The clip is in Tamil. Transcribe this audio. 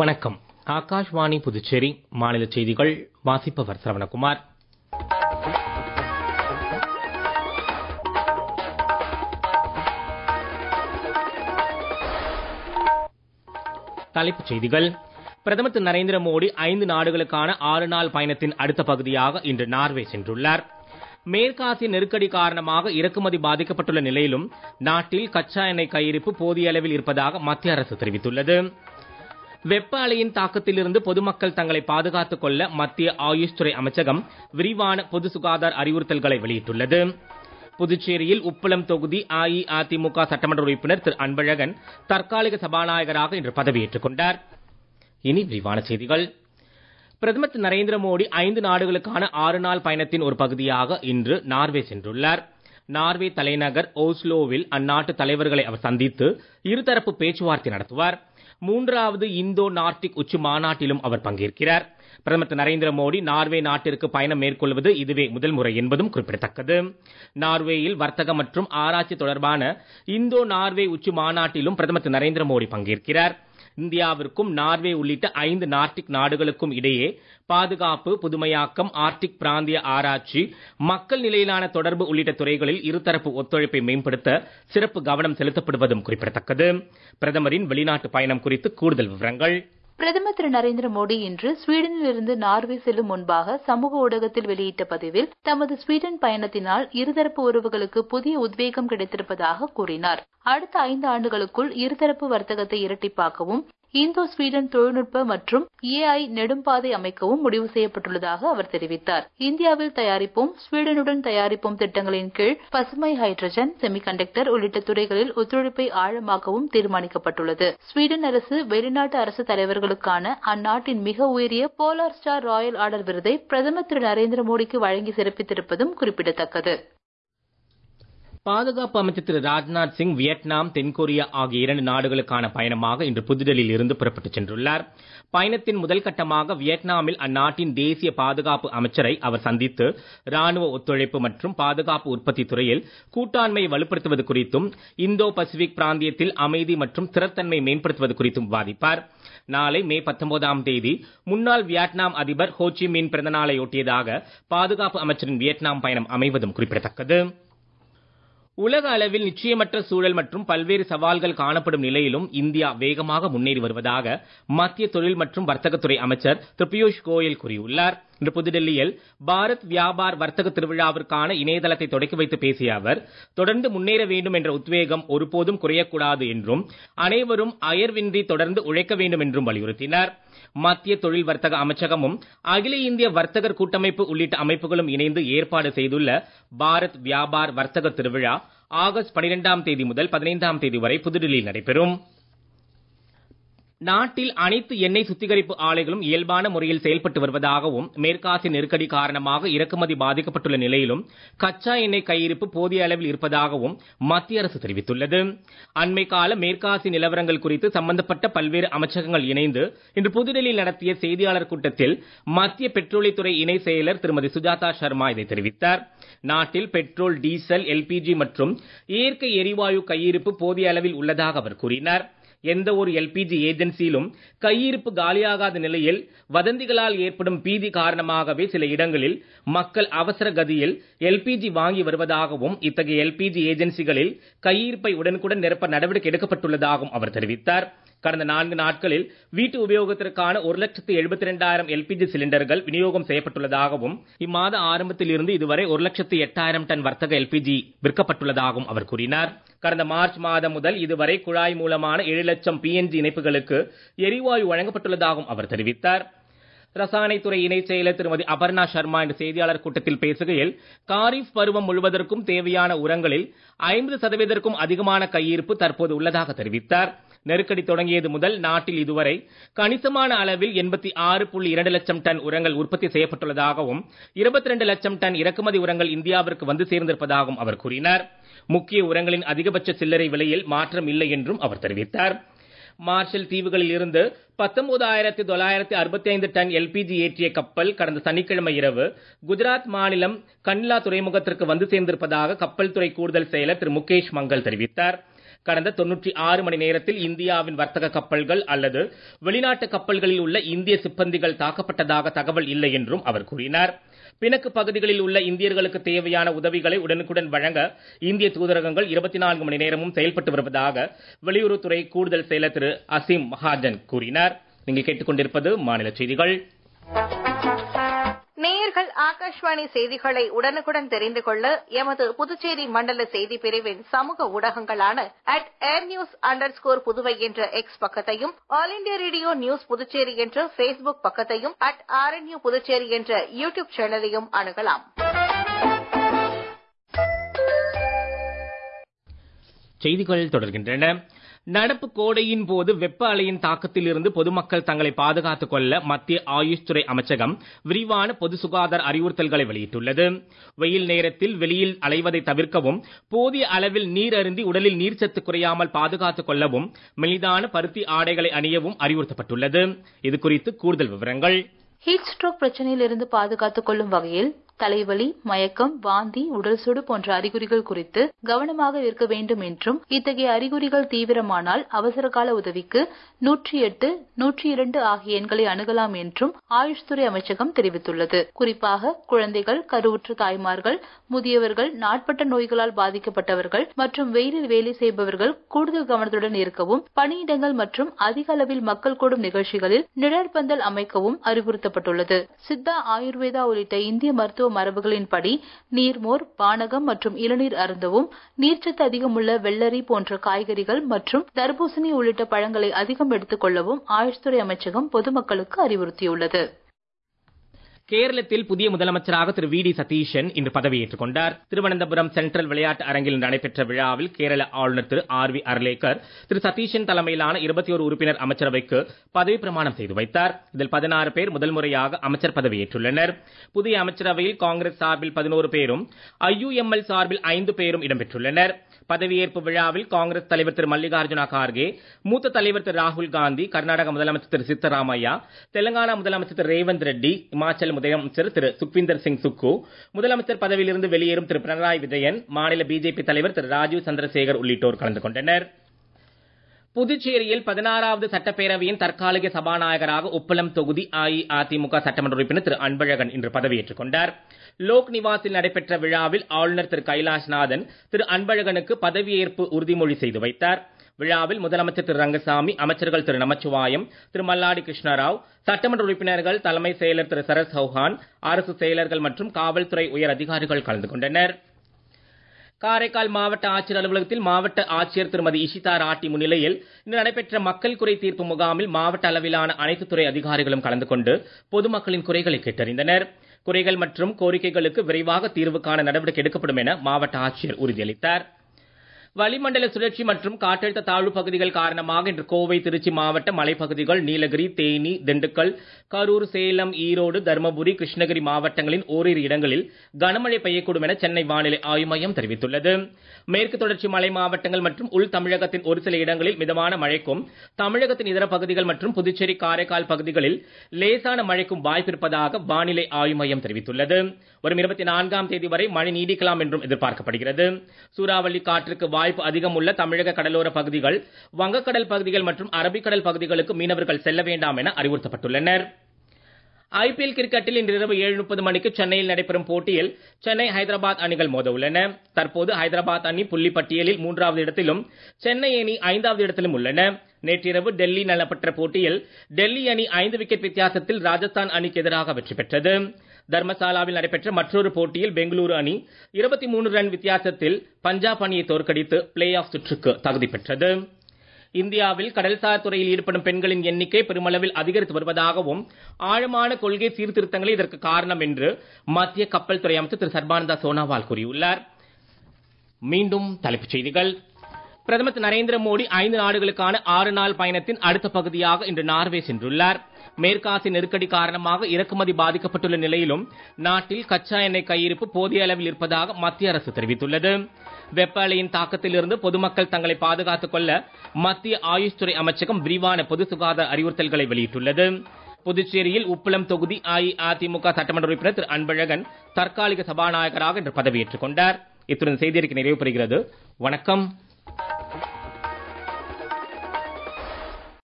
வணக்கம் ஆகாஷ்வாணி புதுச்சேரி மாநில செய்திகள் வாசிப்பவர் சரவணகுமார் தலைப்புச் செய்திகள் பிரதமர் திரு நரேந்திர மோடி ஐந்து நாடுகளுக்கான ஆறு நாள் பயணத்தின் அடுத்த பகுதியாக இன்று நார்வே சென்றுள்ளார் மேற்காசிய நெருக்கடி காரணமாக இறக்குமதி பாதிக்கப்பட்டுள்ள நிலையிலும் நாட்டில் கச்சா எண்ணெய் கையிருப்பு போதிய அளவில் இருப்பதாக மத்திய அரசு தெரிவித்துள்ளது வெப்ப அலையின் தாக்கத்திலிருந்து பொதுமக்கள் தங்களை பாதுகாத்துக் கொள்ள மத்திய ஆயுஷ் துறை அமைச்சகம் விரிவான பொது சுகாதார அறிவுறுத்தல்களை வெளியிட்டுள்ளது புதுச்சேரியில் உப்பளம் தொகுதி அஇஅதிமுக சட்டமன்ற உறுப்பினர் திரு அன்பழகன் தற்காலிக சபாநாயகராக இன்று பதவியேற்றுக் கொண்டார் இனி விரிவான செய்திகள் பிரதமர் திரு நரேந்திர மோடி ஐந்து நாடுகளுக்கான ஆறு நாள் பயணத்தின் ஒரு பகுதியாக இன்று நார்வே சென்றுள்ளார் நார்வே தலைநகர் ஓஸ்லோவில் அந்நாட்டு தலைவர்களை அவர் சந்தித்து இருதரப்பு பேச்சுவார்த்தை நடத்துவார் மூன்றாவது இந்தோ நார்டிக் உச்சி மாநாட்டிலும் அவர் பங்கேற்கிறார் பிரதமர் திரு நரேந்திர மோடி நார்வே நாட்டிற்கு பயணம் மேற்கொள்வது இதுவே முதல் முறை என்பதும் குறிப்பிடத்தக்கது நார்வேயில் வர்த்தகம் மற்றும் ஆராய்ச்சி தொடர்பான இந்தோ நார்வே உச்சி மாநாட்டிலும் பிரதமர் திரு நரேந்திர மோடி பங்கேற்கிறார் இந்தியாவிற்கும் நார்வே உள்ளிட்ட ஐந்து நார்டிக் நாடுகளுக்கும் இடையே பாதுகாப்பு புதுமையாக்கம் ஆர்டிக் பிராந்திய ஆராய்ச்சி மக்கள் நிலையிலான தொடர்பு உள்ளிட்ட துறைகளில் இருதரப்பு ஒத்துழைப்பை மேம்படுத்த சிறப்பு கவனம் செலுத்தப்படுவதும் குறிப்பிடத்தக்கது பிரதமரின் வெளிநாட்டு பயணம் குறித்து கூடுதல் விவரங்கள் பிரதமர் திரு நரேந்திர மோடி இன்று ஸ்வீடனில் இருந்து நார்வே செல்லும் முன்பாக சமூக ஊடகத்தில் வெளியிட்ட பதிவில் தமது ஸ்வீடன் பயணத்தினால் இருதரப்பு உறவுகளுக்கு புதிய உத்வேகம் கிடைத்திருப்பதாக கூறினார் அடுத்த ஐந்து ஆண்டுகளுக்குள் இருதரப்பு வர்த்தகத்தை இரட்டிப்பாக்கவும் இந்தோ ஸ்வீடன் தொழில்நுட்ப மற்றும் ஏஐ நெடும்பாதை அமைக்கவும் முடிவு செய்யப்பட்டுள்ளதாக அவர் தெரிவித்தார் இந்தியாவில் தயாரிப்போம் ஸ்வீடனுடன் தயாரிப்போம் திட்டங்களின் கீழ் பசுமை ஹைட்ரஜன் செமிகண்டக்டர் உள்ளிட்ட துறைகளில் ஒத்துழைப்பை ஆழமாக்கவும் தீர்மானிக்கப்பட்டுள்ளது ஸ்வீடன் அரசு வெளிநாட்டு அரசு தலைவர்களுக்கான அந்நாட்டின் மிக உயரிய போலார் ஸ்டார் ராயல் ஆர்டர் விருதை பிரதமர் திரு நரேந்திர மோடிக்கு வழங்கி சிறப்பித்திருப்பதும் குறிப்பிடத்தக்கது பாதுகாப்பு அமைச்சர் திரு ராஜ்நாத் சிங் வியட்நாம் தென்கொரியா ஆகிய இரண்டு நாடுகளுக்கான பயணமாக இன்று புதுடெல்லியில் இருந்து புறப்பட்டுச் சென்றுள்ளார் பயணத்தின் முதல் கட்டமாக வியட்நாமில் அந்நாட்டின் தேசிய பாதுகாப்பு அமைச்சரை அவர் சந்தித்து ராணுவ ஒத்துழைப்பு மற்றும் பாதுகாப்பு உற்பத்தி துறையில் கூட்டாண்மையை வலுப்படுத்துவது குறித்தும் இந்தோ பசிபிக் பிராந்தியத்தில் அமைதி மற்றும் ஸ்திரத்தன்மை மேம்படுத்துவது குறித்தும் விவாதிப்பார் நாளை மே பத்தொன்பதாம் தேதி முன்னாள் வியட்நாம் அதிபர் ஹோச்சி மின் பிறந்த நாளையொட்டியதாக பாதுகாப்பு அமைச்சரின் வியட்நாம் பயணம் அமைவதும் குறிப்பிடத்தக்கது உலக அளவில் நிச்சயமற்ற சூழல் மற்றும் பல்வேறு சவால்கள் காணப்படும் நிலையிலும் இந்தியா வேகமாக முன்னேறி வருவதாக மத்திய தொழில் மற்றும் வர்த்தகத்துறை அமைச்சர் திரு பியூஷ் கோயல் கூறியுள்ளார் இன்று புதுடெல்லியில் பாரத் வியாபார் வர்த்தக திருவிழாவிற்கான இணையதளத்தை தொடக்கி வைத்து பேசிய அவர் தொடர்ந்து முன்னேற வேண்டும் என்ற உத்வேகம் ஒருபோதும் குறையக்கூடாது என்றும் அனைவரும் அயர்வின்றி தொடர்ந்து உழைக்க வேண்டும் என்றும் வலியுறுத்தினார் மத்திய தொழில் வர்த்தக அமைச்சகமும் அகில இந்திய வர்த்தகர் கூட்டமைப்பு உள்ளிட்ட அமைப்புகளும் இணைந்து ஏற்பாடு செய்துள்ள பாரத் வியாபார் வர்த்தக திருவிழா ஆகஸ்ட் 12ஆம் தேதி முதல் 15ஆம் தேதி வரை புதுடெல்லியில் நடைபெறும் நாட்டில் அனைத்து எண்ணெய் சுத்திகரிப்பு ஆலைகளும் இயல்பான முறையில் செயல்பட்டு வருவதாகவும் மேற்காசிய நெருக்கடி காரணமாக இறக்குமதி பாதிக்கப்பட்டுள்ள நிலையிலும் கச்சா எண்ணெய் கையிருப்பு போதிய அளவில் இருப்பதாகவும் மத்திய அரசு தெரிவித்துள்ளது அண்மை கால மேற்காசிய நிலவரங்கள் குறித்து சம்பந்தப்பட்ட பல்வேறு அமைச்சகங்கள் இணைந்து இன்று புதுடெல்லியில் நடத்திய செய்தியாளர் கூட்டத்தில் மத்திய பெட்ரோலியத்துறை இணை செயலர் திருமதி சுஜாதா சர்மா இதை தெரிவித்தார் நாட்டில் பெட்ரோல் டீசல் எல்பிஜி மற்றும் இயற்கை எரிவாயு கையிருப்பு போதிய அளவில் உள்ளதாக அவர் கூறினார் எந்த ஒரு எல்பிஜி ஏஜென்சியிலும் கையிருப்பு காலியாகாத நிலையில் வதந்திகளால் ஏற்படும் பீதி காரணமாகவே சில இடங்களில் மக்கள் அவசர கதியில் எல்பிஜி வாங்கி வருவதாகவும் இத்தகைய எல்பிஜி ஏஜென்சிகளில் கையிருப்பை உடனுக்குடன் நிரப்ப நடவடிக்கை எடுக்கப்பட்டுள்ளதாகவும் அவர் தெரிவித்தார் கடந்த நான்கு நாட்களில் வீட்டு உபயோகத்திற்கான ஒரு லட்சத்து எழுபத்தி இரண்டாயிரம் எல்பிஜி சிலிண்டர்கள் விநியோகம் செய்யப்பட்டுள்ளதாகவும் இம்மாத ஆரம்பத்தில் இருந்து இதுவரை ஒரு லட்சத்து எட்டாயிரம் டன் வர்த்தக எல்பிஜி விற்கப்பட்டுள்ளதாகவும் அவர் கூறினார் கடந்த மார்ச் மாதம் முதல் இதுவரை குழாய் மூலமான ஏழு லட்சம் பிஎன்ஜி இணைப்புகளுக்கு எரிவாயு வழங்கப்பட்டுள்ளதாகவும் அவர் தெரிவித்தார் ரசாயனத்துறை இணைச் செயலர் திருமதி அபர்ணா சர்மா என்ற செய்தியாளர் கூட்டத்தில் பேசுகையில் காரிஃப் பருவம் முழுவதற்கும் தேவையான உரங்களில் ஐம்பது சதவீதத்திற்கும் அதிகமான கையிருப்பு தற்போது உள்ளதாக தெரிவித்தார் நெருக்கடி தொடங்கியது முதல் நாட்டில் இதுவரை கணிசமான அளவில் எண்பத்தி ஆறு புள்ளி இரண்டு லட்சம் டன் உரங்கள் உற்பத்தி செய்யப்பட்டுள்ளதாகவும் இருபத்தி ரெண்டு லட்சம் டன் இறக்குமதி உரங்கள் இந்தியாவிற்கு வந்து சேர்ந்திருப்பதாகவும் அவர் கூறினார் முக்கிய உரங்களின் அதிகபட்ச சில்லறை விலையில் மாற்றம் இல்லை என்றும் அவர் தெரிவித்தார் மார்ஷல் தீவுகளில் இருந்து பத்தொன்பதாயிரத்தி தொள்ளாயிரத்தி அறுபத்தி ஐந்து டன் எல்பிஜி ஏற்றிய கப்பல் கடந்த சனிக்கிழமை இரவு குஜராத் மாநிலம் கன்லா துறைமுகத்திற்கு வந்து சேர்ந்திருப்பதாக கப்பல் துறை கூடுதல் செயலர் திரு முகேஷ் மங்கல் தெரிவித்தார் கடந்த தொன்னூற்றி ஆறு மணி நேரத்தில் இந்தியாவின் வர்த்தக கப்பல்கள் அல்லது வெளிநாட்டு கப்பல்களில் உள்ள இந்திய சிப்பந்திகள் தாக்கப்பட்டதாக தகவல் இல்லை என்றும் அவர் கூறினார் பிணக்கு பகுதிகளில் உள்ள இந்தியர்களுக்கு தேவையான உதவிகளை உடனுக்குடன் வழங்க இந்திய தூதரகங்கள் இருபத்தி நான்கு மணி நேரமும் செயல்பட்டு வருவதாக வெளியுறவுத்துறை கூடுதல் செயலர் திரு அசீம் மகாஜன் கூறினார் நீங்கள் கேட்டுக்கொண்டிருப்பது மாநில செய்திகள் நேயர்கள் ஆகாஷ்வாணி செய்திகளை உடனுக்குடன் தெரிந்து கொள்ள எமது புதுச்சேரி மண்டல செய்தி பிரிவின் சமூக ஊடகங்களான at air news under score Puduvai என்ற எக்ஸ் பக்கத்தையும் all India radio news Puducherry என்ற பேஸ்புக் பக்கத்தையும் அட் ஆர்என்யூ புதுச்சேரி என்ற யூ டியூப் சேனலையும் அணுகலாம் செய்திகள் தொடர்கின்றன நடப்பு கோடையின் போது வெப்ப அலையின் தாக்கத்தில் இருந்து பொதுமக்கள் தங்களை பாதுகாத்துக் கொள்ள மத்திய ஆயுஷ் துறை அமைச்சகம் விரிவான பொது சுகாதார அறிவுறுத்தல்களை வெளியிட்டுள்ளது வெயில் நேரத்தில் வெளியில் அலைவதை தவிர்க்கவும் போதிய அளவில் நீர் அருந்தி உடலில் நீர்ச்சத்து குறையாமல் பாதுகாத்துக் கொள்ளவும் மெலிதான பருத்தி ஆடைகளை அணியவும் அறிவுறுத்தப்பட்டுள்ளது இது குறித்து கூடுதல் விவரங்கள் ஹீட் ஸ்ட்ரோக் பிரச்சனையிலிருந்து பாதுகாத்துக் கொள்ளும் வகையில் தலைவலி மயக்கம் வாந்தி உடல் சுடு போன்ற அறிகுறிகள் குறித்து கவனமாக இருக்க வேண்டும் என்றும் இத்தகைய அறிகுறிகள் தீவிரமானால் அவசர கால உதவிக்கு நூற்றி எட்டு நூற்றி இரண்டு ஆகிய எண்களை அணுகலாம் என்றும் ஆயுஷ் துறை அமைச்சகம் தெரிவித்துள்ளது குறிப்பாக குழந்தைகள் கருவுற்ற தாய்மார்கள் முதியவர்கள் நாட்பட்ட நோய்களால் பாதிக்கப்பட்டவர்கள் மற்றும் வெயிலில் வேலை செய்பவர்கள் கூடுதல் கவனத்துடன் இருக்கவும் பணியிடங்கள் மற்றும் அதிக அளவில் மக்கள் கூடும் நிகழ்ச்சிகளில் நிழற்பந்தல் அமைக்கவும் அறிவுறுத்தப்பட்டுள்ளது சித்தா ஆயுர்வேதா உள்ளிட்ட இந்திய மருத்துவ மரபுகளின்படி நீர்மோர் பானகம் மற்றும் இளநீர் அருந்தவும் நீர்ச்சத்து அதிகமுள்ள வெள்ளரி போன்ற காய்கறிகள் மற்றும் தர்பூசணி உள்ளிட்ட பழங்களை அதிகம் எடுத்துக் கொள்ளவும் ஆயுஷ் துறை அமைச்சகம் பொதுமக்களுக்கு அறிவுறுத்தியுள்ளது கேரளத்தில் புதிய முதலமைச்சராக திரு வி டி சதீஷன் இன்று பதவியேற்றுக் கொண்டார் திருவனந்தபுரம் சென்ட்ரல் விளையாட்டு அரங்கில் நடைபெற்ற விழாவில் கேரள ஆளுநர் திரு ஆர் வி அர்லேக்கர் திரு சதீஷன் தலைமையிலான இருபத்தி ஒரு உறுப்பினர் அமைச்சரவைக்கு பதவி பிரமாணம் செய்து வைத்தார் இதில் பதினாறு பேர் முதல் முறையாக அமைச்சர் பதவியேற்றுள்ளனர் புதிய அமைச்சரவையில் காங்கிரஸ் சார்பில் பதினோரு பேரும் ஐயுஎம்எல் சார்பில் ஐந்து பேரும் இடம்பெற்றுள்ளனர் பதவியேற்பு விழாவில் காங்கிரஸ் தலைவர் திரு மல்லிகார்ஜுன கார்கே மூத்த தலைவர் திரு ராகுல் காந்தி கர்நாடக முதலமைச்சர் திரு சித்தராமையா தெலங்கானா முதலமைச்சர் திரு ரேவந்த் ரெட்டி இமாச்சல் முதலமைச்சர் திரு சுக்விந்தர் சிங் சுக்கு முதலமைச்சர் பதவியிலிருந்து வெளியேறும் திரு பினராயி விஜயன் மாநில பிஜேபி தலைவர் திரு ராஜீவ் சந்திரசேகர் உள்ளிட்டோர் கலந்து கொண்டனர் புதுச்சேரியில் பதினாறாவது சட்டப்பேரவையின் தற்காலிக சபாநாயகராக உப்பளம் தொகுதி அஇஅதிமுக சட்டமன்ற உறுப்பினர் திரு அன்பழகன் இன்று பதவியேற்றுக் கொண்டார் லோக் நிவாசில் நடைபெற்ற விழாவில் ஆளுநர் திரு கைலாஷ்நாதன் திரு அன்பழகனுக்கு பதவியேற்பு உறுதிமொழி செய்து வைத்தார் விழாவில் முதலமைச்சர் திரு ரங்கசாமி அமைச்சர்கள் திரு நமச்சிவாயம் திரு மல்லாடி கிருஷ்ணராவ் சட்டமன்ற உறுப்பினர்கள் தலைமை செயலர் திரு சரத் சௌஹான் அரசு செயலர்கள் மற்றும் காவல்துறை உயர் அதிகாரிகள் கலந்து கொண்டனர் காரைக்கால் மாவட்ட ஆட்சியர் அலுவலகத்தில் மாவட்ட ஆட்சியர் திருமதி இஷிதா ராட்டி முன்னிலையில் இன்று நடைபெற்ற மக்கள் குறை தீர்ப்பு முகாமில் மாவட்ட அளவிலான அனைத்து துறை அதிகாரிகளும் கலந்து கொண்டு பொதுமக்களின் குறைகளை கேட்டறிந்தனர் குறைகள் மற்றும் கோரிக்கைகளுக்கு விரைவாக தீர்வு காண நடவடிக்கை எடுக்கப்படும் என மாவட்ட ஆட்சியர் உறுதியளித்தார் வளிமண்டல சுழற்சி மற்றும் காற்றழுத்த தாழ்வு பகுதிகள் காரணமாக இன்று கோவை திருச்சி மாவட்ட மலைப்பகுதிகள் நீலகிரி தேனி திண்டுக்கல் கரூர் சேலம் ஈரோடு தருமபுரி கிருஷ்ணகிரி மாவட்டங்களின் ஓரிரு இடங்களில் கனமழை பெய்யக்கூடும் என சென்னை வானிலை ஆய்வு மையம் தெரிவித்துள்ளது மேற்கு தொடர்ச்சி மலை மாவட்டங்கள் மற்றும் உள் தமிழகத்தின் ஒரு சில இடங்களில் மிதமான மழைக்கும் தமிழகத்தின் இதர பகுதிகள் மற்றும் புதுச்சேரி காரைக்கால் பகுதிகளில் லேசான மழைக்கும் வாய்ப்பிருப்பதாக வானிலை ஆய்வு மையம் தெரிவித்துள்ளது வரும் இருபத்தி நான்காம் தேதி வரை மழை நீடிக்கலாம் என்றும் எதிர்பார்க்கப்படுகிறது சூறாவளி காற்றுக்கு வாய்ப்பு அதிகம் உள்ள தமிழக கடலோர பகுதிகள் வங்கக்கடல் பகுதிகள் மற்றும் அரபிக்கடல் பகுதிகளுக்கு மீனவர்கள் செல்ல வேண்டாம் என அறிவுறுத்தப்பட்டுள்ளனர் ஐபிஎல் கிரிக்கெட்டில் இன்று இரவு ஏழு முப்பது மணிக்கு சென்னையில் நடைபெறும் போட்டியில் சென்னை ஹைதராபாத் அணிகள் மோத உள்ளன தற்போது ஹைதராபாத் அணி புள்ளி பட்டியலில் மூன்றாவது இடத்திலும் சென்னை அணி ஐந்தாவது இடத்திலும் உள்ளன நேற்றிரவு டெல்லி நடைபெற்ற போட்டியில் டெல்லி அணி ஐந்து விக்கெட் வித்தியாசத்தில் ராஜஸ்தான் அணிக்கு எதிராக வெற்றி பெற்றது தர்மசாலாவில் நடைபெற்ற மற்றொரு போட்டியில் பெங்களூரு அணி இருபத்தி மூணு ரன் வித்தியாசத்தில் பஞ்சாப் அணியை தோற்கடித்து பிளே ஆஃப் சுற்றுக்கு தகுதி பெற்றது இந்தியாவில் கடல்சார் துறையில் ஈடுபடும் பெண்களின் எண்ணிக்கை பெருமளவில் அதிகரித்து வருவதாகவும் ஆழமான கொள்கை சீர்திருத்தங்களே இதற்கு காரணம் என்று மத்திய கப்பல் துறை அமைச்சர் திரு சர்பானந்தா சோனாவால் கூறியுள்ளார் மீண்டும் தலைப்புச் செய்திகள் பிரதமர் திரு நரேந்திர மோடி ஐந்து நாடுகளுக்கான ஆறு நாள் பயணத்தின் அடுத்த பகுதியாக இன்று நார்வே சென்றுள்ளார் மேற்காசிய நெருக்கடி காரணமாக இறக்குமதி பாதிக்கப்பட்டுள்ள நிலையிலும் நாட்டில் கச்சா எண்ணெய் கையிருப்பு போதிய அளவில் இருப்பதாக மத்திய அரசு தெரிவித்துள்ளது வெப்ப அலையின் தாக்கத்திலிருந்து பொதுமக்கள் தங்களை பாதுகாத்துக் கொள்ள மத்திய ஆயுஷ் துறை அமைச்சகம் விரிவான பொது சுகாதார அறிவுறுத்தல்களை வெளியிட்டுள்ளது புதுச்சேரியில் உப்பளம் தொகுதி அஇஅதிமுக சட்டமன்ற உறுப்பினர் திரு அன்பழகன் தற்காலிக சபாநாயகராக இன்று பதவியேற்றுக் கொண்டார் இத்துடன் செய்தியறிக்கை நிறைவு பெறுகிறது வணக்கம்